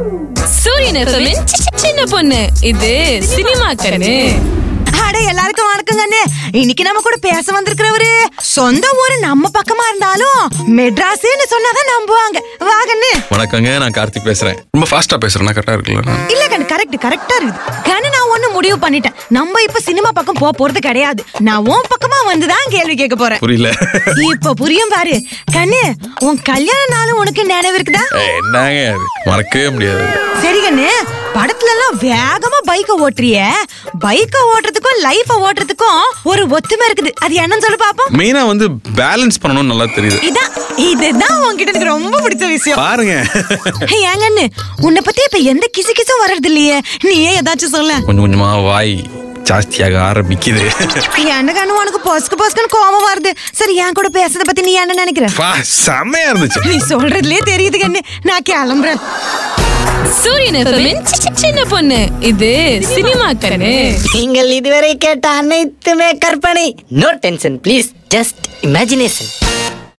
சூரியன் எஃப்எம்மின் சின்ன பொண்ணு இது சினிமா கண்ணு அட எல்லாருக்கும் வணக்கங்க இன்னைக்கு நம்ம கூட பேச வந்திருக்கிறவரு சொந்த ஊரு நம்ம பக்கமா இருந்தாலும் மெட்ராஸ்னு சொன்னாதான் நம்புவாங்க வாங்கன்னு வணக்கங்க நான் கார்த்திக் பேசுறேன் ரொம்ப ஃபாஸ்டா பேசுறேன் கரெக்டா இருக்குல்ல நான் இல்ல கண்ணு கரெக்ட் கரெக்டா இருக்குது கண்ணு நான் ஒண்ணு முடிவு பண்ணிட்டேன் நம்ம இப்ப சினிமா பக்கம் போக போறது கிடையாது நான் உன் பக்கமா வந்துதான் கேள்வி கேட்க போறேன் புரியல இப்ப புரியும் பாரு கண்ணு உன் கல்யாண நாள் உனக்கு நினைவு இருக்குதா ஏய், என்னங்க அது மறக்கவே முடியாது சரி கண்ணு படத்துல எல்லாம் வேகமா பைக்க ஓட்டுறிய பைக்க ஓட்டுறதுக்கும் லைஃப ஓட்டுறதுக்கும் ஒரு ஒத்துமை இருக்குது அது என்னன்னு சொல்லு பாப்போம் மெயினா வந்து பேலன்ஸ் பண்ணணும்னு நல்லா தெரியுது இதான் இதுதான் உன்கிட்ட எனக்கு ரொம்ப பிடிச்ச விஷயம் பாருங்க ஏய், ஏங்கண்ணு உன்னை பத்தி இப்ப எந்த கிசு கிசும் வர்றது இல்லையே நீயே ஏதாச்சும் சொல்ல கொஞ்சம் கொஞ்சமா வாய் ஜாஸ்தியாக ஆரம்பிக்குது என்ன கண்ணு உனக்கு பொசுக்கு பொசுக்குன்னு கோவம் வருது சரி என் கூட பேசுறத பத்தி நீ என்ன நினைக்கிற பா செம்மையா இருந்துச்சு நீ சொல்றதுலயே தெரியுது கண்ணு நான் கிளம்புறேன் சூரியன் எஃப்எம்மின் சின்ன பொண்ணு இது சினிமா கண்ணு நீங்கள் இதுவரை கேட்ட அனைத்துமே கற்பனை no tension please just imagination